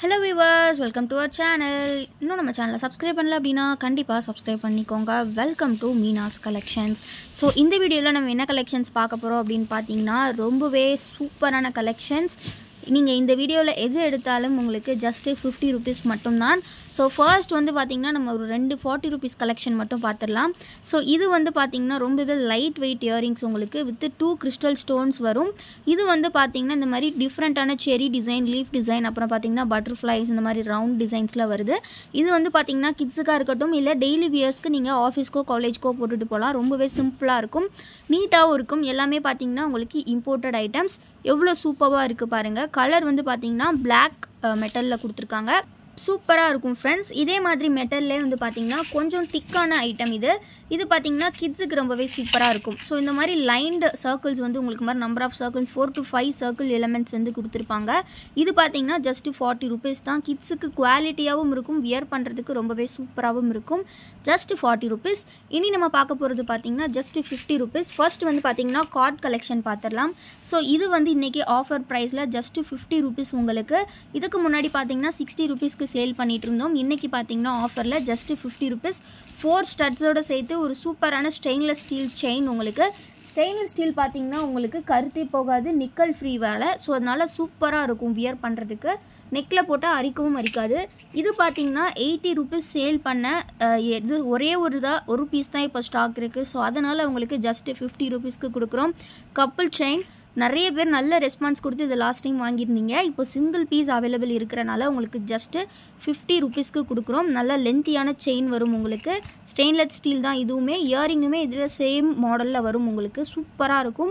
hello viewers welcome to our channel இன்னும் நம்ம சேனலை சப்ஸ்கிரைப் பண்ணல அப்படின்னா கண்டிப்பாக சப்ஸ்கிரைப் பண்ணிக்கோங்க welcome to Meena's collections so இந்த வீடியோவில் நம்ம என்ன கலெக்ஷன்ஸ் பார்க்க போகிறோம் அப்படின்னு பார்த்தீங்கன்னா ரொம்பவே சூப்பரான கலெக்ஷன்ஸ் நீங்கள் இந்த வீடியோவில் எது எடுத்தாலும் உங்களுக்கு ஜஸ்ட்டு ஃபிஃப்டி ருபீஸ் மட்டும்தான் ஸோ ஃபர்ஸ்ட் வந்து பார்த்திங்கன்னா நம்ம ஒரு ரெண்டு ஃபார்ட்டி ருபீஸ் கலெக்ஷன் மட்டும் பார்த்துடலாம் ஸோ இது வந்து பார்த்திங்கன்னா ரொம்பவே லைட் வெயிட் இயரிங்ஸ் உங்களுக்கு வித் டூ கிறிஸ்டல் ஸ்டோன்ஸ் வரும் இது வந்து பார்த்திங்கன்னா இந்த மாதிரி டிஃப்ரெண்ட்டான செரி டிசைன் லீஃப் டிசைன் அப்புறம் பார்த்திங்கன்னா பட்டர்ஃப்ளைஸ் இந்த மாதிரி ரவுண்ட் டிசைன்ஸில் வருது இது வந்து பார்த்திங்கன்னா கிட்ஸுக்காக இருக்கட்டும் இல்லை டெய்லி வியர்ஸ்க்கு நீங்கள் ஆஃபீஸ்க்கோ காலேஜ்க்கோ போட்டுட்டு போகலாம் ரொம்பவே சிம்பிளாக இருக்கும் நீட்டாகவும் இருக்கும் எல்லாமே பார்த்திங்கன்னா உங்களுக்கு இம்போர்ட்டட் ஐட்டம்ஸ் எவ்வளோ சூப்பராக இருக்குது பாருங்கள் கலர் வந்து பார்த்திங்கன்னா பிளாக் மெட்டலில் கொடுத்துருக்காங்க சூப்பராக இருக்கும் ஃப்ரெண்ட்ஸ் இதே மாதிரி மெட்டல்லே வந்து பார்த்திங்கன்னா கொஞ்சம் திக்கான ஐட்டம் இது இது பார்த்திங்கன்னா கிட்ஸுக்கு ரொம்பவே சூப்பராக இருக்கும் ஸோ இந்த மாதிரி லைன்டு சர்க்கிள்ஸ் வந்து உங்களுக்கு மாதிரி number of circles four to five circle elements வந்து கொடுத்துருப்பாங்க இது பார்த்திங்கன்னா ஜஸ்ட் ஃபார்ட்டி ருபீஸ் தான் கிட்ஸுக்கு குவாலிட்டியாகவும் இருக்கும் வியர் பண்ணுறதுக்கு ரொம்பவே சூப்பராகவும் இருக்கும் ஜஸ்ட் ஃபார்ட்டி ருபீஸ் இனி நம்ம பார்க்க போகிறது பார்த்திங்கன்னா ஜஸ்ட் ஃபிஃப்டி ருபீஸ் ஃபர்ஸ்ட் வந்து பார்த்திங்கன்னா கார்ட் கலெக்ஷன் பார்த்துடலாம் ஸோ இது வந்து இன்றைக்கி ஆஃபர் ப்ரைஸில் ஜஸ்ட் ஃபிஃப்டி ருபீஸ் உங்களுக்கு இதுக்கு முன்னாடி பார்த்தீங்கன்னா சிக்ஸ்டி ருபீஸ்க்கு சேல் பண்ணிகிட்டு இருந்தோம் இன்றைக்கி பார்த்தீங்கன்னா ஆஃபரில் ஜஸ்ட் ஃபிஃப்டி ருபீஸ் ஃபோர் ஸ்டட்ஸோடு சேர்த்து ஒரு சூப்பரான ஸ்டெயின்லெஸ் ஸ்டீல் செயின் உங்களுக்கு ஸ்டெயின்லெஸ் ஸ்டீல் பார்த்தீங்கன்னா உங்களுக்கு கருத்தே போகாது நிக்கல் ஃப்ரீ வேலை ஸோ அதனால் சூப்பராக இருக்கும் வியர் பண்ணுறதுக்கு நெக்கில் போட்டால் அரிக்கவும் அரிக்காது இது பார்த்தீங்கன்னா எயிட்டி ருபீஸ் சேல் பண்ண அஹ், இது ஒரே ஒரு தான் ஒரு பீஸ் தான் இப்போ ஸ்டாக் இருக்குது ஸோ அதனால் உங்களுக்கு ஜஸ்ட்டு ஃபிஃப்டி ருபீஸ்க்கு கொடுக்குறோம் கப்புள் செயின் நிறைய பேர் நல்ல ரெஸ்பான்ஸ் கொடுத்து இது லாஸ்ட் டைம் வாங்கியிருந்தீங்க இப்போ சிங்கிள் பீஸ் அவைலபிள் இருக்கிறனால உங்களுக்கு ஜஸ்ட்டு ஃபிஃப்டி ருபீஸ்க்கு கொடுக்குறோம் நல்ல லென்த்தியான செயின் வரும் உங்களுக்கு ஸ்டெயின்லெஸ் ஸ்டீல் தான் இதுவுமே இயரிங்குமே இதில் சேம் மாடலில் வரும் உங்களுக்கு சூப்பராக இருக்கும்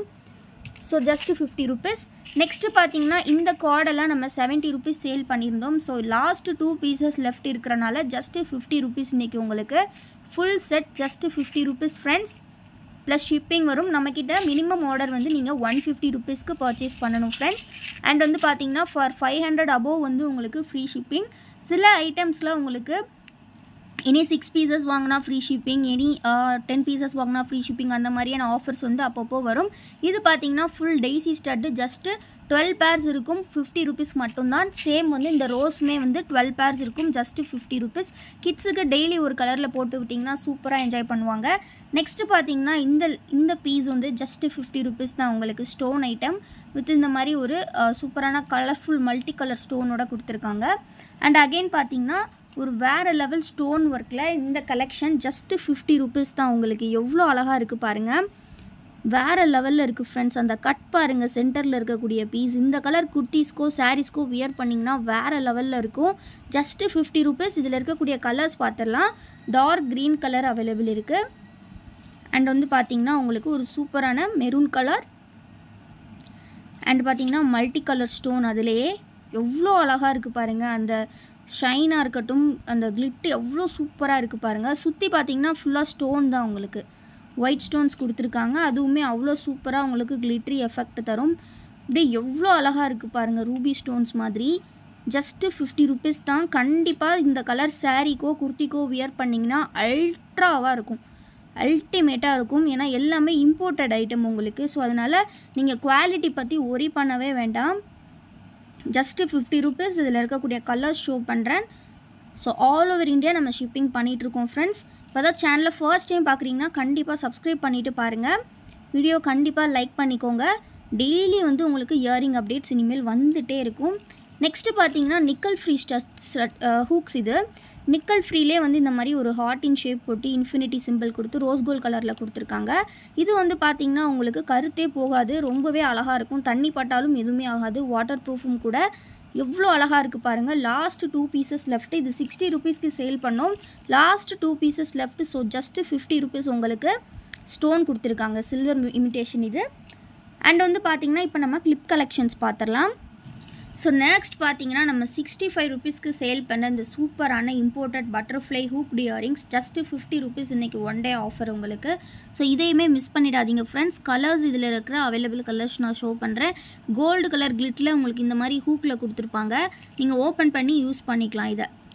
so just fifty rupees next பார்த்தீங்கன்னா இந்த கார்டெல்லாம் நம்ம செவன்ட்டி ருபீஸ் சேல் பண்ணியிருந்தோம் so last two pieces left இருக்கிறனால ஜஸ்ட்டு ஃபிஃப்டி ருபீஸ் இன்றைக்கி உங்களுக்கு full set just fifty rupees friends plus shipping வரும் நம்மக்கிட்ட மினிமம் ஆர்டர் வந்து நீங்கள் ஒன் ஃபிஃப்டி ருபீஸ்க்கு பர்ச்சேஸ் பண்ணணும் ஃப்ரெண்ட்ஸ் அண்ட் வந்து பார்த்தீங்கன்னா ஃபார் ஃபைவ் ஹண்ட்ரட் அபோவ் வந்து உங்களுக்கு ஃப்ரீ ஷிப்பிங் சில ஐட்டம்ஸில் உங்களுக்கு எனி சிக்ஸ் பீசஸ் வாங்கினா free shipping any ten pieces வாங்கினா ஃப்ரீ ஷிப்பிங் அந்த மாதிரியான ஆஃபர்ஸ் வந்து அப்பப்போ வரும் இது பார்த்தீங்கன்னா full daisy stud just twelve pairs இருக்கும் ஃபிஃப்டி ருபீஸ் மட்டும்தான் சேம் வந்து இந்த ரோஸுமே வந்து டுவெல் பேர்ஸ் இருக்கும் ஜஸ்ட்டு ஃபிஃப்டி ருபீஸ் கிட்ஸுக்கு டெய்லி ஒரு கலரில் போட்டு விட்டிங்கன்னா சூப்பராக என்ஜாய் பண்ணுவாங்க நெக்ஸ்ட்டு பார்த்தீங்கன்னா இந்த இந்த பீஸ் வந்து ஜஸ்ட்டு ஃபிஃப்டி ருபீஸ் தான் உங்களுக்கு ஸ்டோன் ஐட்டம் வித் இந்த மாதிரி ஒரு சூப்பரான கலர்ஃபுல் மல்டி கலர் ஸ்டோனோட கொடுத்துருக்காங்க அண்ட் அகெயின் பார்த்தீங்கன்னா ஒரு வேறு லெவல் ஸ்டோன் ஒர்க்கில் இந்த கலெக்ஷன் ஜஸ்ட்டு ஃபிஃப்டி ருபீஸ் தான் உங்களுக்கு எவ்வளோ அழகாக இருக்குது பாருங்கள் வேறு லெவலில் இருக்குது ஃப்ரெண்ட்ஸ் அந்த கட் பாருங்கள் சென்டரில் இருக்கக்கூடிய பீஸ் இந்த கலர் குர்த்திஸ்க்கோ சாரீஸ்க்கோ வியர் பண்ணிங்கன்னா வேறு லெவலில் இருக்கும் ஜஸ்ட்டு ஃபிஃப்டி ருபீஸ் இதில் இருக்கக்கூடிய கலர்ஸ் பார்த்துடலாம் டார்க் க்ரீன் கலர் அவைலபிள் இருக்குது அண்ட் வந்து பார்த்தீங்கன்னா உங்களுக்கு ஒரு சூப்பரான மெரூன் கலர் அண்ட் பார்த்தீங்கன்னா மல்டி கலர் ஸ்டோன் அதிலேயே எவ்வளோ அழகாக இருக்குது பாருங்கள் அந்த ஷைனாக இருக்கட்டும் அந்த கிளிட்டு எவ்வளோ சூப்பராக இருக்குது பாருங்கள் சுற்றி பார்த்தீங்கன்னா ஃபுல்லாக ஸ்டோன் தான் உங்களுக்கு ஒயிட் ஸ்டோன்ஸ் கொடுத்துருக்காங்க அதுவுமே அவ்வளோ சூப்பராக உங்களுக்கு கிளிட்ரி எஃபெக்ட் தரும் அப்படியே எவ்வளோ அழகாக இருக்குது பாருங்கள் ரூபி ஸ்டோன்ஸ் மாதிரி ஜஸ்ட்டு ஃபிஃப்டி ருபீஸ் தான் கண்டிப்பாக இந்த கலர் சாரீக்கோ குர்த்திக்கோ வியர் பண்ணிங்கன்னா அல்ட்ராவாக இருக்கும் அல்டிமேட்டாக இருக்கும் ஏன்னா எல்லாமே இம்போர்ட்டட் ஐட்டம் உங்களுக்கு ஸோ அதனால் நீங்கள் குவாலிட்டி பற்றி ஒரி பண்ணவே வேண்டாம் ஜஸ்ட்டு ஃபிஃப்டி ருபீஸ் இதில் இருக்கக்கூடிய கலர்ஸ் ஷோ பண்ணுறேன் ஸோ ஆல் ஓவர் இந்தியா நம்ம ஷிப்பிங் பண்ணிகிட்ருக்கோம் ஃப்ரெண்ட்ஸ் இப்போ தான் சேனலை ஃபர்ஸ்ட் டைம் பார்க்குறீங்கன்னா கண்டிப்பாக சப்ஸ்கிரைப் பண்ணிவிட்டு பாருங்கள் வீடியோ கண்டிப்பாக லைக் பண்ணிக்கோங்க டெய்லி வந்து உங்களுக்கு இயரிங் அப்டேட்ஸ் இனிமேல் வந்துகிட்டே இருக்கும் நெக்ஸ்ட்டு பார்த்தீங்கன்னா நிக்கல் ஃப்ரீ ஸ்டஸ் ஹூக்ஸ் இது நிக்கல் ஃப்ரீலே வந்து இந்த மாதிரி ஒரு ஹார்ட் இன் ஷேப் போட்டு இன்ஃபினிட்டி சிம்பிள் கொடுத்து ரோஸ் கோல்ட் கலரில் கொடுத்துருக்காங்க இது வந்து பார்த்திங்கன்னா உங்களுக்கு கருத்தே போகாது ரொம்பவே அழகாக இருக்கும் தண்ணி பட்டாலும் எதுவுமே ஆகாது வாட்டர் ப்ரூஃபும் கூட எவ்வளோ அழகாக இருக்குது பாருங்கள் லாஸ்ட் டூ பீசஸ் லெஃப்ட் இது சிக்ஸ்டி ருபீஸ்க்கு சேல் பண்ணோம் last two pieces left so just fifty rupees உங்களுக்கு ஸ்டோன் கொடுத்துருக்காங்க சில்வர் இமிட்டேஷன் இது அண்ட் வந்து பார்த்திங்கன்னா இப்போ நம்ம கிளிப் கலெக்ஷன்ஸ் பார்த்துடலாம் ஸோ நெக்ஸ்ட் பார்த்தீங்கன்னா நம்ம சிக்ஸ்டி ஃபைவ் ருபீஸ்க்கு சேல் பண்ண இந்த சூப்பரான imported butterfly hook earrings just fifty rupees இன்றைக்கி ஒன் டே ஆஃபர் உங்களுக்கு ஸோ இதையுமே மிஸ் பண்ணிடாதீங்க ஃப்ரெண்ட்ஸ் கலர்ஸ் இதில் இருக்கிற அவைலபிள் கலர்ஸ் நான் ஷோ பண்ணுறேன் கோல்டு கலர் கிளிட்டில் உங்களுக்கு இந்த மாதிரி ஹூக்கில் கொடுத்துருப்பாங்க நீங்கள் ஓப்பன் பண்ணி யூஸ் பண்ணிக்கலாம் இதை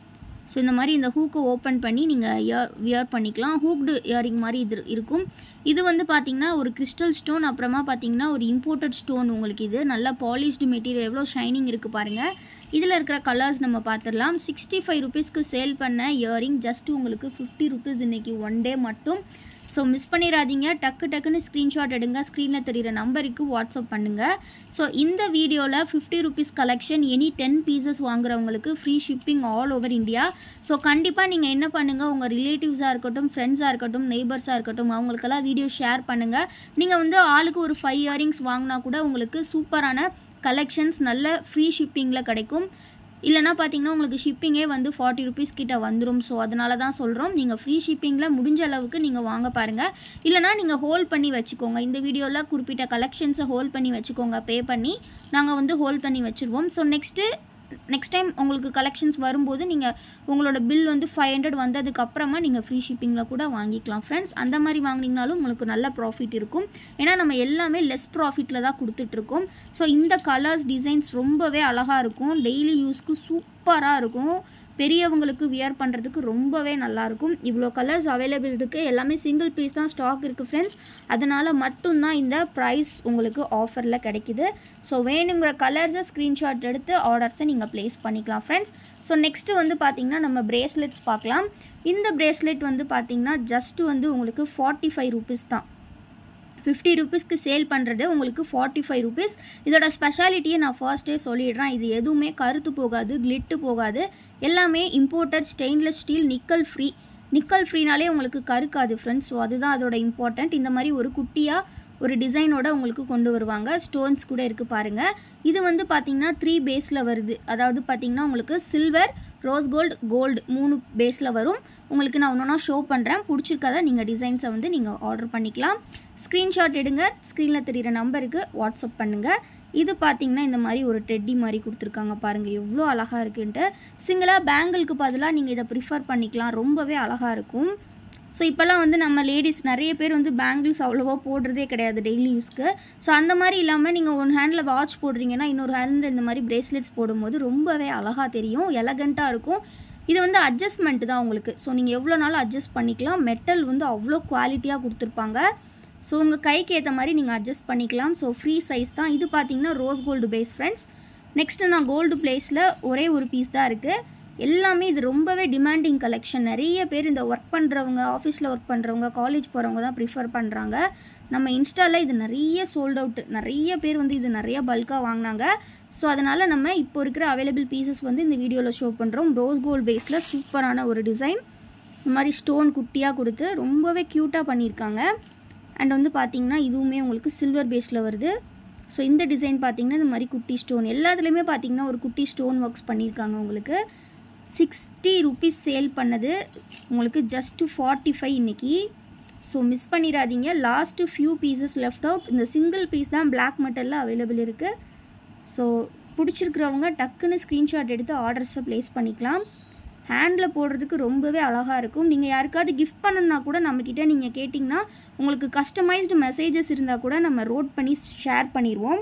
ஸோ இந்த மாதிரி இந்த ஹூக்கை ஓப்பன் பண்ணி நீங்கள் இயர் வியர் பண்ணிக்கலாம் ஹூக்டு இயரிங் மாதிரி இது இருக்கும் இது வந்து பார்த்திங்கன்னா ஒரு கிறிஸ்டல் ஸ்டோன் அப்புறமா பார்த்தீங்கன்னா ஒரு இம்போர்ட்டட் ஸ்டோன் உங்களுக்கு இது நல்லா பாலிஷ்டு மெட்டீரியல் எவ்வளோ ஷைனிங் இருக்குது பாருங்கள் இதில் இருக்கிற கலர்ஸ் நம்ம பார்த்துடலாம் சிக்ஸ்டி ஃபைவ் ருபீஸ்க்கு சேல் பண்ண இயரிங் ஜஸ்ட் உங்களுக்கு ஃபிஃப்டி ருபீஸ் இன்றைக்கி ஒன் டே மட்டும் ஸோ மிஸ் பண்ணிடாதீங்க டக்கு டக்குன்னு ஸ்க்ரீன்ஷாட் எடுங்க ஸ்க்ரீனில் தெரிகிற நம்பருக்கு வாட்ஸ்அப் பண்ணுங்கள் ஸோ இந்த வீடியோவில் fifty rupees collection any ten pieces வாங்குறவங்களுக்கு free shipping all over India so கண்டிப்பாக நீங்கள் என்ன பண்ணுங்கள் உங்கள் ரிலேட்டிவ்ஸாக இருக்கட்டும் ஃப்ரெண்ட்ஸாக இருக்கட்டும் நெய்பர்ஸாக இருக்கட்டும் அவங்களுக்கெல்லாம் வீடியோ ஷேர் பண்ணுங்கள் நீங்கள் வந்து ஆளுக்கு ஒரு ஃபைவ் இயரிங்ஸ் வாங்கினா கூட உங்களுக்கு சூப்பரான கலெக்ஷன்ஸ் நல்ல ஃப்ரீ ஷிப்பிங்கில் கிடைக்கும் இல்லைனா பார்த்தீங்கன்னா உங்களுக்கு ஷிப்பிங்கே வந்து ஃபார்ட்டி ருபீஸ் கிட்ட வந்துடும் ஸோ அதனால தான் சொல்கிறோம் நீங்கள் ஃப்ரீ ஷிப்பிங்கில் முடிஞ்ச அளவுக்கு நீங்கள் வாங்க பாருங்கள் இல்லைனா நீங்கள் ஹோல்ட் பண்ணி வச்சுக்கோங்க இந்த வீடியோவில் குறிப்பிட்ட கலெக்ஷன்ஸை ஹோல்ட் பண்ணி வச்சுக்கோங்க பே பண்ணி நாங்கள் வந்து ஹோல்ட் பண்ணி வச்சுருவோம் ஸோ நெக்ஸ்ட்டு நெக்ஸ்ட் டைம் உங்களுக்கு கலெக்ஷன்ஸ் வரும்போது நீங்கள் உங்களோட பில் வந்து ஃபைவ் ஹண்ட்ரட் வந்ததுக்கு அப்புறமா நீங்கள் ஃப்ரீ ஷிப்பிங்கில் கூட வாங்கிக்கலாம் ஃப்ரெண்ட்ஸ் அந்த மாதிரி வாங்கினீங்கனாலும் உங்களுக்கு நல்ல ப்ராஃபிட் இருக்கும் ஏன்னா நம்ம எல்லாமே லெஸ் ப்ராஃபிட்டில் தான் கொடுத்துட்ருக்கோம் ஸோ இந்த கலர்ஸ் டிசைன்ஸ் ரொம்பவே அழகாக இருக்கும் டெய்லி யூஸ்க்கு சூப்பராக இருக்கும் பெரியவங்களுக்கு வியர் பண்ணுறதுக்கு ரொம்பவே நல்லாயிருக்கும் இவ்வளோ கலர்ஸ் அவைலபிள் இருக்குது எல்லாமே சிங்கிள் பீஸ் தான் ஸ்டாக் இருக்குது ஃப்ரெண்ட்ஸ் அதனால் மட்டும்தான் இந்த ப்ரைஸ் உங்களுக்கு ஆஃபரில் கிடைக்குது ஸோ வேணுங்கிற கலர்ஸை ஸ்க்ரீன்ஷாட் எடுத்து ஆர்டர்ஸை நீங்கள் ப்ளேஸ் பண்ணிக்கலாம் ஃப்ரெண்ட்ஸ் ஸோ நெக்ஸ்ட்டு வந்து பார்த்திங்கன்னா நம்ம பிரேஸ்லெட்ஸ் பார்க்கலாம் இந்த பிரேஸ்லெட் வந்து பார்த்திங்கன்னா ஜஸ்ட்டு வந்து உங்களுக்கு ஃபார்ட்டி ஃபைவ் ருபீஸ் தான் ஃபிஃப்டி ருபீஸ்க்கு சேல் பண்ணுறது உங்களுக்கு ஃபார்ட்டி ஃபைவ் ருபீஸ் இதோட ஸ்பெஷாலிட்டியை நான் ஃபர்ஸ்ட்டே சொல்லிடுறேன் இது எதுவுமே கருத்து போகாது கிளிட்டு போகாது எல்லாமே imported stainless steel nickel free nickel ஃப்ரீனாலே உங்களுக்கு கருக்காது ஃப்ரெண்ட்ஸ் ஸோ அதுதான் அதோட இம்பார்ட்டண்ட் இந்த மாதிரி ஒரு குட்டியாக ஒரு டிசைனோட உங்களுக்கு கொண்டு வருவாங்க ஸ்டோன்ஸ் கூட இருக்குது பாருங்கள் இது வந்து பார்த்திங்கன்னா த்ரீ பேஸில் வருது அதாவது பார்த்திங்கன்னா உங்களுக்கு சில்வர் ரோஸ் கோல்டு கோல்டு மூணு பேஸில் வரும் உங்களுக்கு நான் ஒன்றா ஷோ பண்ணுறேன் பிடிச்சிருக்காத நீங்கள் டிசைன்ஸை வந்து நீங்கள் ஆர்டர் பண்ணிக்கலாம் ஸ்க்ரீன்ஷாட் எடுங்க ஸ்க்ரீனில் தெரிகிற நம்பருக்கு வாட்ஸ்அப் பண்ணுங்கள் இது பார்த்திங்கன்னா இந்த மாதிரி ஒரு டெட்டி மாதிரி கொடுத்துருக்காங்க பாருங்கள் எவ்வளோ அழகாக இருக்குன்ட்டு சிங்கிளாக பேங்கிளுக்கு பதிலாக நீங்கள் இதை ப்ரிஃபர் பண்ணிக்கலாம் ரொம்பவே அழகாக இருக்கும் ஸோ இப்போல்லாம் வந்து நம்ம லேடிஸ் நிறைய பேர் வந்து பேங்கிள்ஸ் அவ்வளோவா போடுறதே கிடையாது டெய்லி யூஸ்க்கு ஸோ அந்த மாதிரி இல்லாமல் நீங்கள் ஒன் ஹேண்டில் வாட்ச் போடுறீங்கன்னா இன்னொரு ஹேண்டில் இந்த மாதிரி பிரேஸ்லெட்ஸ் போடும்போது ரொம்பவே அழகாக தெரியும் எலகண்ட்டாக இருக்கும் இது வந்து அட்ஜஸ்ட்மெண்ட் தான் உங்களுக்கு ஸோ நீங்கள் எவ்வளோ நாளும் அட்ஜஸ்ட் பண்ணிக்கலாம் மெட்டல் வந்து அவ்வளோ குவாலிட்டியாக கொடுத்துருப்பாங்க ஸோ உங்கள் கைக்கு ஏற்ற மாதிரி நீங்கள் அட்ஜஸ்ட் பண்ணிக்கலாம் ஸோ ஃப்ரீ சைஸ் தான் இது பார்த்தீங்கன்னா rose gold base friends next நான் கோல்டு பிளேஸில் ஒரே ஒரு பீஸ் தான் இருக்குது எல்லாமே இது ரொம்பவே டிமாண்டிங் கலெக்ஷன் நிறைய பேர் இந்த ஒர்க் பண்ணுறவங்க ஆஃபீஸில் ஒர்க் பண்ணுறவங்க காலேஜ் போகிறவங்க தான் ப்ரிஃபர் பண்ணுறாங்க நம்ம இன்ஸ்டாவில் இது நிறைய சோல்ட் அவுட் நிறைய பேர் வந்து இது நிறைய பல்காக வாங்கினாங்க ஸோ அதனால் நம்ம இப்போ இருக்கிற அவைலபிள் பீசஸ் வந்து இந்த வீடியோவில் ஷோ பண்ணுறோம் ரோஸ் கோல்ட் பேஸில் சூப்பரான ஒரு டிசைன் இந்த மாதிரி ஸ்டோன் குட்டியாக கொடுத்து ரொம்பவே க்யூட்டாக பண்ணியிருக்காங்க அண்ட் வந்து பார்த்திங்கன்னா இதுவுமே உங்களுக்கு சில்வர் பேஸில் வருது ஸோ இந்த டிசைன் பார்த்திங்கன்னா இந்த மாதிரி குட்டி ஸ்டோன் எல்லாத்துலேயுமே பார்த்திங்கன்னா ஒரு குட்டி ஸ்டோன் ஒர்க்ஸ் பண்ணியிருக்காங்க உங்களுக்கு சிக்ஸ்டி ருபீஸ் சேல் பண்ணது உங்களுக்கு ஜஸ்ட்டு ஃபார்ட்டி ஃபைவ் இன்றைக்கி ஸோ மிஸ் பண்ணிடாதீங்க last few pieces left out இந்த சிங்கிள் பீஸ் தான் பிளாக் மெட்டலில் அவைலபிள் இருக்குது ஸோ பிடிச்சிருக்கிறவங்க டக்குன்னு ஸ்க்ரீன்ஷாட் எடுத்து ஆர்டர்ஸை ப்ளேஸ் பண்ணிக்கலாம் ஹேண்டில் போடுறதுக்கு ரொம்பவே அழகாக இருக்கும் நீங்கள் யாருக்காவது கிஃப்ட் பண்ணணுன்னா கூட நம்மக்கிட்ட நீங்கள் கேட்டிங்கன்னா உங்களுக்கு கஸ்டமைஸ்டு மெசேஜஸ் இருந்தால் கூட நம்ம ரோட் பண்ணி ஷேர் பண்ணிடுவோம்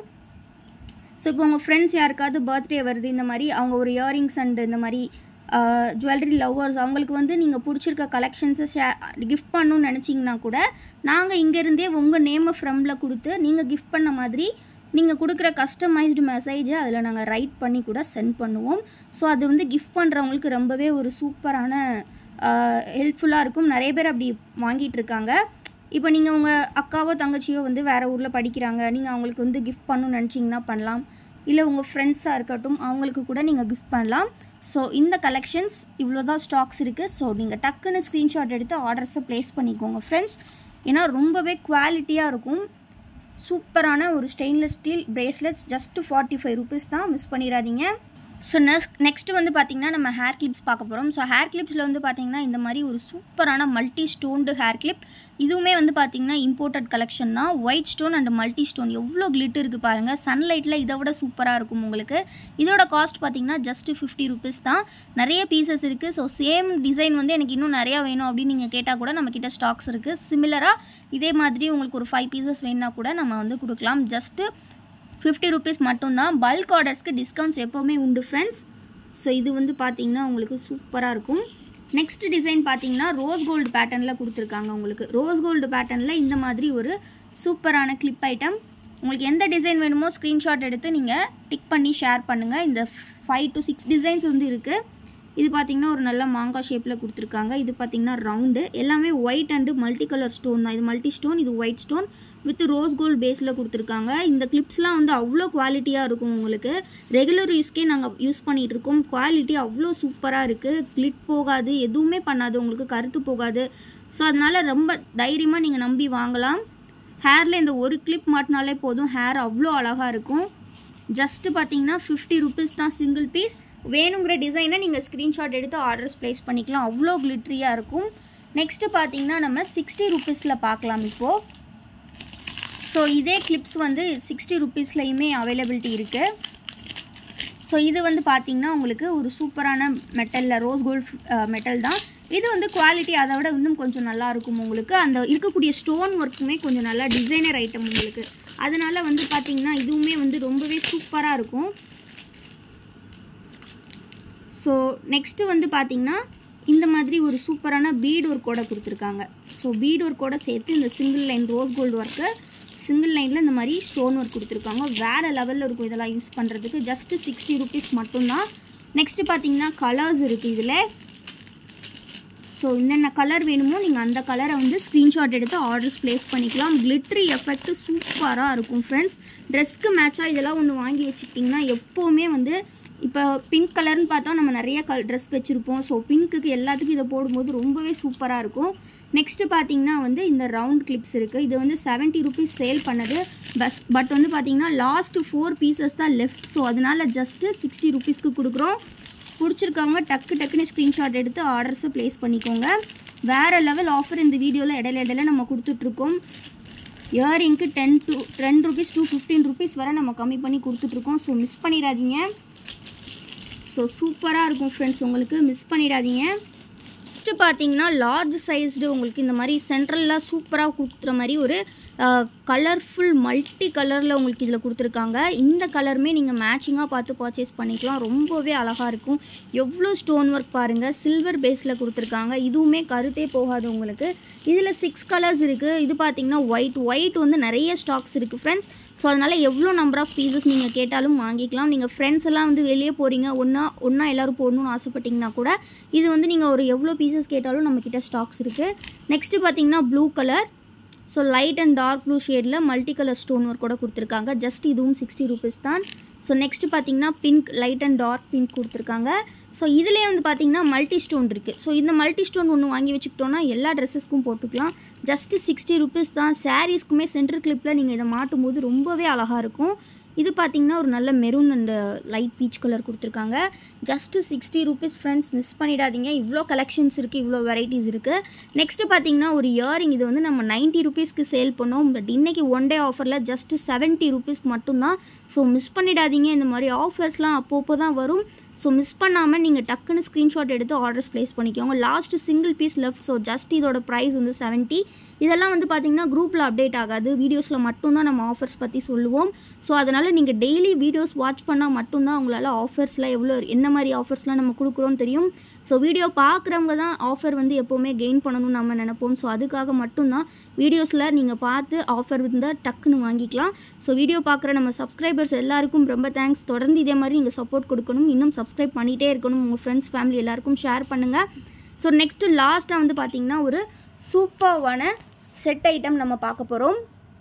ஸோ இப்போ உங்கள் ஃப்ரெண்ட்ஸ் யாருக்காவது பர்த்டே வருது இந்த மாதிரி அவங்க ஒரு இயரிங்ஸ் அண்ட் இந்த மாதிரி ஜுவல்லரி லவ்வர்ஸ் அவங்களுக்கு வந்து நீங்கள் பிடிச்சிருக்க கலெக்ஷன்ஸை ஷே கிஃப்ட் பண்ணணும்னு நினச்சிங்கன்னா கூட நாங்கள் இங்கேருந்தே உங்கள் நேமை ஃப்ரம்பில் கொடுத்து நீங்கள் கிஃப்ட் பண்ண மாதிரி நீங்கள் கொடுக்குற கஸ்டமைஸ்டு மெசேஜை அதில் நாங்கள் ரைட் பண்ணி கூட சென்ட் பண்ணுவோம் ஸோ அது வந்து கிஃப்ட் பண்ணுறவங்களுக்கு ரொம்பவே ஒரு சூப்பரான ஹெல்ப்ஃபுல்லாக இருக்கும் நிறைய பேர் அப்படி வாங்கிட்டு இருக்காங்க இப்போ நீங்கள் உங்கள் அக்காவோ தங்கச்சியோ வந்து வேறு ஊரில் படிக்கிறாங்க நீங்கள் அவங்களுக்கு வந்து கிஃப்ட் பண்ணணும்னு நினச்சிங்கன்னா பண்ணலாம் இல்லை உங்கள் ஃப்ரெண்ட்ஸாக இருக்கட்டும் அவங்களுக்கு கூட நீங்கள் கிஃப்ட் பண்ணலாம் ஸோ இந்த கலெக்ஷன்ஸ் இவ்வளோ தான் ஸ்டாக்ஸ் இருக்குது ஸோ நீங்கள் டக்குன்னு ஸ்க்ரீன்ஷாட் எடுத்து ஆர்டர்ஸை ப்ளேஸ் பண்ணிக்கோங்க ஃப்ரெண்ட்ஸ் ஏன்னா ரொம்பவே குவாலிட்டியாக இருக்கும் சூப்பரான ஒரு stainless steel bracelets just forty five rupees தான் மிஸ் பண்ணிடாதீங்க ஸோ நெக்ஸ்ட் நெக்ஸ்ட் வந்து பார்த்திங்கன்னா நம்ம ஹேர் கிளிப்ஸ் பார்க்க போகிறோம் ஸோ ஹேர் கிளிப்ஸில் வந்து பார்த்திங்கன்னா இந்த மாதிரி ஒரு சூப்பரான மல்டி ஸ்டோன்டு ஹேர் கிளிப் இதுவுமே வந்து பார்த்திங்கன்னா இம்போர்ட்டட் கலெக்ஷன் தான் white stone and multi stone எவ்வளோ கிளிட்டு இருக்குது பாருங்கள் சன்லைட்டில் இதை விட சூப்பராக இருக்கும் உங்களுக்கு இதோட காஸ்ட் பார்த்திங்கன்னா ஜஸ்ட் ஃபிஃப்டி ருபீஸ் தான் நிறைய பீசஸ் இருக்குது ஸோ சேம் டிசைன் வந்து எனக்கு இன்னும் நிறையா வேணும் அப்படின்னு நீங்கள் கேட்டால் கூட நம்மக்கிட்ட ஸ்டாக்ஸ் இருக்குது சிமிலராக இதே மாதிரி உங்களுக்கு ஒரு ஃபைவ் பீசஸ் வேணுன்னா கூட நம்ம வந்து கொடுக்கலாம் ஜஸ்ட்டு ஃபிஃப்டி ருபீஸ் மட்டும்தான் பல்க் ஆர்டர்ஸ்க்கு டிஸ்கவுண்ட்ஸ் எப்போவுமே உண்டு ஃப்ரெண்ட்ஸ் ஸோ இது வந்து பார்த்தீங்கன்னா உங்களுக்கு சூப்பராக இருக்கும் நெக்ஸ்ட் டிசைன் பார்த்தீங்கன்னா ரோஸ் கோல்டு பேட்டர்னில் கொடுத்துருக்காங்க உங்களுக்கு ரோஸ் கோல்டு பேட்டர்னில் இந்த மாதிரி ஒரு சூப்பரான கிளிப் ஐட்டம் உங்களுக்கு எந்த டிசைன் வேணுமோ ஸ்க்ரீன்ஷாட் எடுத்து நீங்கள் டிக் பண்ணி ஷேர் பண்ணுங்கள் இந்த ஃபைவ் டு சிக்ஸ் டிசைன்ஸ் வந்து இருக்குது இது பார்த்தீங்கன்னா ஒரு நல்ல மாங்காய் ஷேப்பில் கொடுத்துருக்காங்க இது பார்த்தீங்கன்னா ரவுண்டு எல்லாமே white and multi colour stone தான் இது மல்டி ஸ்டோன் இது white stone with rose gold பேஸில் கொடுத்துருக்காங்க இந்த கிளிப்ஸ்லாம் வந்து அவ்வளோ குவாலிட்டியாக இருக்கும் உங்களுக்கு ரெகுலர் யூஸ்க்கே நாங்கள் யூஸ் பண்ணிகிட்டு இருக்கோம் குவாலிட்டி அவ்வளோ சூப்பராக இருக்குது கிளிட் போகாது எதுவுமே பண்ணாது உங்களுக்கு கருத்து போகாது ஸோ அதனால் ரொம்ப தைரியமாக நீங்கள் நம்பி வாங்கலாம் ஹேரில் இந்த ஒரு கிளிப் மாட்டினாலே போதும் ஹேர் அவ்வளோ அழகாக இருக்கும் ஜஸ்ட்டு பார்த்தீங்கன்னா ஃபிஃப்டி ருபீஸ் தான் சிங்கிள் பீஸ் வேணுங்கிற டிசைனை நீங்கள் ஸ்க்ரீன்ஷாட் எடுத்து ஆர்டர்ஸ் ப்ளேஸ் பண்ணிக்கலாம் அவ்வளோ கிளிட்ரியாக இருக்கும் நெக்ஸ்ட்டு பார்த்தீங்கன்னா நம்ம சிக்ஸ்டி ருபீஸில் பார்க்கலாம் இப்போது ஸோ இதே கிளிப்ஸ் வந்து சிக்ஸ்டி ருபீஸ்லையுமே அவைலபிலிட்டி இருக்குது ஸோ இது வந்து பார்த்தீங்கன்னா உங்களுக்கு ஒரு சூப்பரான மெட்டலில் ரோஸ் கோல்ட் மெட்டல் தான் இது வந்து குவாலிட்டி அதை விட இன்னும் கொஞ்சம் நல்லா இருக்கும் உங்களுக்கு அந்த இருக்கக்கூடிய ஸ்டோன் ஒர்க்குமே கொஞ்சம் நல்லா டிசைனர் ஐட்டம் உங்களுக்கு அதனால வந்து பார்த்தீங்கன்னா இதுவுமே வந்து ரொம்பவே சூப்பராக இருக்கும் ஸோ நெக்ஸ்ட்டு வந்து பார்த்தீங்கன்னா இந்த மாதிரி ஒரு சூப்பரான பீட் ஒர்க்கோட கொடுத்துருக்காங்க ஸோ பீட் ஒர்க்கோட சேர்த்து இந்த single line rose gold work single லைனில் இந்த மாதிரி ஸ்டோன் ஒர்க் கொடுத்துருக்காங்க வேறு லெவலில் இருக்கும் இதெல்லாம் யூஸ் பண்ணுறதுக்கு ஜஸ்ட்டு சிக்ஸ்டி ருபீஸ் மட்டும்தான் நெக்ஸ்ட்டு பார்த்தீங்கன்னா கலர்ஸ் இருக்குது இதில் ஸோ என்னென்ன கலர் வேணுமோ நீங்கள் அந்த கலரை வந்து ஸ்க்ரீன்ஷாட் எடுத்து ஆர்டர்ஸ் ப்ளேஸ் பண்ணிக்கலாம் கிளிட்ரி எஃபெக்ட் சூப்பராக இருக்கும் ஃப்ரெண்ட்ஸ் ட்ரெஸ்க்கு மேட்சாக இதெல்லாம் ஒன்று வாங்கி வச்சுக்கிட்டிங்கன்னா எப்போவுமே வந்து இப்போ பிங்க் கலர்னு பார்த்தா நம்ம நிறைய கல் ட்ரெஸ் வச்சுருப்போம் ஸோ பிங்க்குக்கு எல்லாத்துக்கும் இதை போடும்போது ரொம்பவே சூப்பராக இருக்கும் நெக்ஸ்ட்டு பார்த்தீங்கன்னா வந்து இந்த ரவுண்ட் கிளிப்ஸ் இருக்குது இது வந்து செவன்ட்டி ருபீஸ் சேல் பண்ணது பஸ் பட் வந்து பார்த்தீங்கன்னா லாஸ்ட்டு ஃபோர் பீசஸ் தான் லெஃப்ட் ஸோ அதனால் ஜஸ்ட்டு சிக்ஸ்டி ருபீஸ்க்கு கொடுக்குறோம் பிடிச்சிருக்கவங்க டக்கு டக்குன்னு ஸ்க்ரீன்ஷாட் எடுத்து ஆர்டர்ஸை ப்ளேஸ் பண்ணிக்கோங்க வேறு லெவல் ஆஃபர் இந்த வீடியோவில் இடையில இடையில நம்ம கொடுத்துட்ருக்கோம் இயரிங்க்கு ten to ten rupees to fifteen rupees வரை நம்ம கம்மி பண்ணி கொடுத்துட்ருக்கோம் ஸோ மிஸ் பண்ணிடாதீங்க ஸோ சூப்பராக இருக்கும் ஃப்ரெண்ட்ஸ் உங்களுக்கு மிஸ் பண்ணிடாதீங்க நெக்ஸ்ட்டு பார்த்தீங்கன்னா லார்ஜ் சைஸ்டு உங்களுக்கு இந்த மாதிரி சென்ட்ரல்லாம் சூப்பராக கொடுக்குற மாதிரி ஒரு கலர்ஃபுல் மல்டி கலரில் உங்களுக்கு இதில் கொடுத்துருக்காங்க இந்த கலருமே நீங்கள் மேட்சிங்காக பார்த்து பர்ச்சேஸ் பண்ணிக்கலாம் ரொம்பவே அழகாக இருக்கும் எவ்வளோ ஸ்டோன் ஒர்க் பாருங்கள் சில்வர் பேஸில் கொடுத்துருக்காங்க இதுவுமே கருத்தே போகாது உங்களுக்கு இதில் சிக்ஸ் கலர்ஸ் இருக்குது இது பார்த்தீங்கன்னா ஒயிட் ஒயிட் வந்து நிறைய ஸ்டாக்ஸ் இருக்குது ஃப்ரெண்ட்ஸ் ஸோ அதனால் எவ்வளோ நம்பர் ஆஃப் பீசஸ் நீங்கள் கேட்டாலும் வாங்கிக்கலாம் நீங்கள் ஃப்ரெண்ட்ஸ் எல்லாம் வந்து வெளியே போகிறீங்க ஒன்றா ஒன்றா எல்லோரும் போடணும்னு ஆசைப்பட்டீங்கன்னா கூட இது வந்து நீங்கள் ஒரு எவ்வளோ பீசஸ் கேட்டாலும் நம்மக்கிட்ட ஸ்டாக்ஸ் இருக்குது நெக்ஸ்ட்டு பார்த்தீங்கன்னா blue colour so light and dark blue ஷேடில் மல்டி கலர் ஸ்டோன் ஒர்க் கூட கொடுத்துருக்காங்க ஜஸ்ட் இதுவும் சிக்ஸ்டி ருபீஸ் தான் ஸோ நெக்ஸ்ட்டு பார்த்தீங்கன்னா pink light and dark pink கொடுத்துருக்காங்க ஸோ இதுலேயே வந்து பார்த்தீங்கன்னா மல்டி ஸ்டோன் இருக்குது ஸோ இந்த மல்டி ஸ்டோன் ஒன்று வாங்கி வச்சுக்கிட்டோன்னா எல்லா ட்ரெஸ்ஸஸ்க்கும் போட்டுக்கலாம் ஜஸ்ட்டு சிக்ஸ்டி ருபீஸ் தான் சாரீஸ்க்குமே சென்டர் கிளிப்பில் நீங்கள் இதை மாட்டும் போது ரொம்பவே அழகாக இருக்கும் இது பார்த்தீங்கன்னா ஒரு நல்ல maroon and light peach colour கொடுத்துருக்காங்க just sixty rupees friends miss பண்ணிடாதீங்க இவ்வளோ கலெக்ஷன்ஸ் இருக்குது இவ்வளோ வெரைட்டிஸ் இருக்குது நெக்ஸ்ட்டு பார்த்தீங்கன்னா ஒரு இயரிங் இது வந்து நம்ம நைன்ட்டி ருபீஸ்க்கு சேல் பண்ணோம் பட் இன்றைக்கி ஒன் டே ஆஃபரில் ஜஸ்ட்டு செவன்ட்டி ருபீஸ் மட்டும்தான் ஸோ மிஸ் பண்ணிடாதீங்க இந்த மாதிரி ஆஃபர்ஸ்லாம் அப்பப்போ தான் வரும் ஸோ மிஸ் பண்ணாமல் நீங்கள் டக்குன்னு ஸ்க்ரீன்ஷாட் எடுத்து ஆர்டர்ஸ் ப்ளேஸ் பண்ணிக்கோங்க last single piece left so just இதோட ப்ரைஸ் வந்து செவன்ட்டி இதெல்லாம் வந்து பார்த்திங்கன்னா குரூப்பில் அப்டேட் ஆகாது வீடியோஸில் மட்டும்தான் நம்ம ஆஃபர்ஸ் பற்றி சொல்லுவோம் ஸோ அதனால் நீங்கள் டெய்லி வீடியோஸ் வாட்ச் பண்ணால் மட்டும்தான் உங்களால் ஆஃபர்ஸில் எவ்வளோ என்ன மாதிரி ஆஃபர்ஸ்லாம் நம்ம கொடுக்குறோன்னு தெரியும் ஸோ வீடியோ பார்க்குறவங்க தான் ஆஃபர் வந்து எப்போவுமே கெயின் பண்ணணும்னு நம்ம நினைப்போம் ஸோ அதுக்காக மட்டும்தான் வீடியோஸில் நீங்கள் பார்த்து ஆஃபர் இருந்தால் டக்குன்னு வாங்கிக்கலாம் ஸோ வீடியோ பார்க்குற நம்ம சப்ஸ்கிரைபர்ஸ் எல்லாருக்கும் ரொம்ப தேங்க்ஸ் தொடர்ந்து இதே மாதிரி நீங்கள் சப்போர்ட் கொடுக்கணும் இன்னும் சப்ஸ்கிரைப் பண்ணிகிட்டே இருக்கணும் உங்கள் ஃப்ரெண்ட்ஸ் ஃபேமிலி எல்லாருக்கும் ஷேர் பண்ணுங்கள் ஸோ நெக்ஸ்ட்டு லாஸ்ட்டாக வந்து பார்த்திங்கன்னா ஒரு சூப்பர்வான செட் ஐட்டம் நம்ம பார்க்க போகிறோம்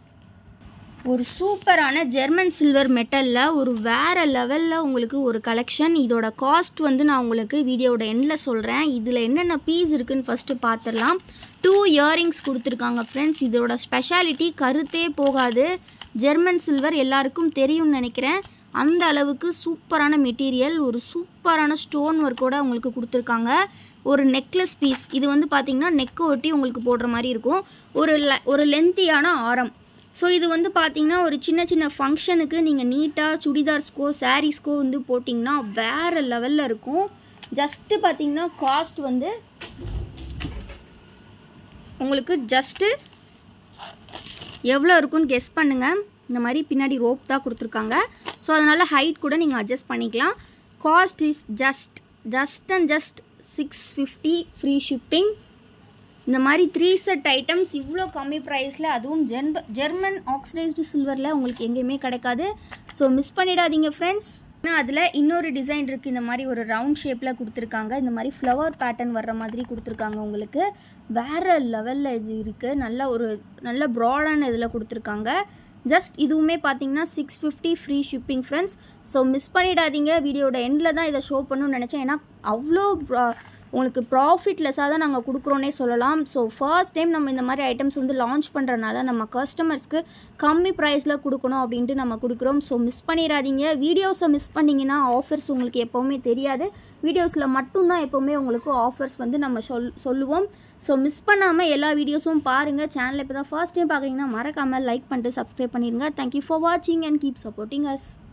ஒரு சூப்பரான ஜெர்மன் சில்வர் மெட்டலில் ஒரு வேறு லெவலில் உங்களுக்கு ஒரு கலெக்ஷன் இதோட காஸ்ட் வந்து நான் உங்களுக்கு வீடியோட எண்டில் சொல்கிறேன் இதில் என்னென்ன பீஸ் இருக்குன்னு ஃபஸ்ட்டு பார்த்துடலாம் டூ இயரிங்ஸ் கொடுத்துருக்காங்க ஃப்ரெண்ட்ஸ் இதோட ஸ்பெஷாலிட்டி கருத்தே போகாது ஜெர்மன் சில்வர் எல்லாருக்கும் தெரியும்னு நினைக்கிறேன் அந்த அளவுக்கு சூப்பரான மெட்டீரியல் ஒரு சூப்பரான ஸ்டோன் ஒர்க்கோட உங்களுக்கு கொடுத்துருக்காங்க ஒரு நெக்லஸ் பீஸ் இது வந்து பார்த்திங்கன்னா நெக்கு ஒட்டி உங்களுக்கு போடுற மாதிரி இருக்கும் ஒரு ஒரு லென்த்தியான ஆரம் ஸோ இது வந்து பார்த்திங்கன்னா ஒரு சின்ன சின்ன ஃபங்க்ஷனுக்கு நீங்கள் நீட்டாக சுடிதார்ஸ்க்கோ சாரீஸ்க்கோ வந்து போட்டிங்கன்னா வேறு லெவலில் இருக்கும் ஜஸ்ட்டு பார்த்திங்கன்னா காஸ்ட் வந்து உங்களுக்கு ஜஸ்ட்டு எவ்வளோ இருக்குன்னு கெஸ் பண்ணுங்கள் இந்த மாதிரி பின்னாடி ரோப் தான் கொடுத்துருக்காங்க ஸோ அதனால் ஹைட் கூட நீங்கள் அட்ஜஸ்ட் பண்ணிக்கலாம் cost is just just and just six fifty free shipping இந்த மாதிரி த்ரீ செட் ஐட்டம்ஸ் இவ்வளோ கம்மி ப்ரைஸில் அதுவும் ஜெர்ம ஜெர்மன் ஆக்சிடைஸ்டு சில்வரில் உங்களுக்கு எங்கேயுமே கிடைக்காது ஸோ மிஸ் பண்ணிடாதீங்க ஃப்ரெண்ட்ஸ் அதில் இன்னொரு டிசைன் இருக்குது இந்த மாதிரி ஒரு ரவுண்ட் ஷேப்பில் கொடுத்துருக்காங்க இந்த மாதிரி ஃப்ளவர் பேட்டர்ன் வர்ற மாதிரி கொடுத்துருக்காங்க உங்களுக்கு வேறு லெவலில் இது இருக்குது நல்ல ஒரு நல்ல ப்ராடான இதில் கொடுத்துருக்காங்க ஜஸ்ட் இதுவுமே பார்த்தீங்கன்னா six fifty free shipping friends so miss பண்ணிடாதீங்க வீடியோட எண்டில் தான் இதை ஷோ பண்ணணும்னு நினச்சேன் ஏன்னா அவ்வளோ உங்களுக்கு ப்ராஃபிட்லெஸ்ஸாக தான் நாங்கள் கொடுக்குறோன்னே சொல்லலாம் ஸோ ஃபர்ஸ்ட் டைம் நம்ம இந்த மாதிரி ஐட்டம்ஸ் வந்து லான்ச் பண்ணுறனால நம்ம கஸ்டமர்ஸ்க்கு கம்மி ப்ரைஸில் கொடுக்கணும் அப்படின்ட்டு நம்ம கொடுக்குறோம் ஸோ மிஸ் பண்ணிடாதீங்க வீடியோஸை மிஸ் பண்ணிங்கன்னா ஆஃபர்ஸ் உங்களுக்கு எப்போவுமே தெரியாது வீடியோஸில் மட்டும்தான் எப்போவுமே உங்களுக்கு ஆஃபர்ஸ் வந்து நம்ம சொல் சொல்லுவோம் ஸோ மிஸ் பண்ணாமல் எல்லா வீடியோஸும் பாருங்கள் சேனல் இப்போ தான் ஃபர்ஸ்ட் டைம் பார்க்குறீங்கன்னா மறக்காமல் லைக் பண்ணிட்டு சப்ஸ்கிரைப் பண்ணிடுங்க தேங்க்யூ ஃபார் வாட்சிங் அண்ட் கீப் சப்போர்ட்டிங் அஸ்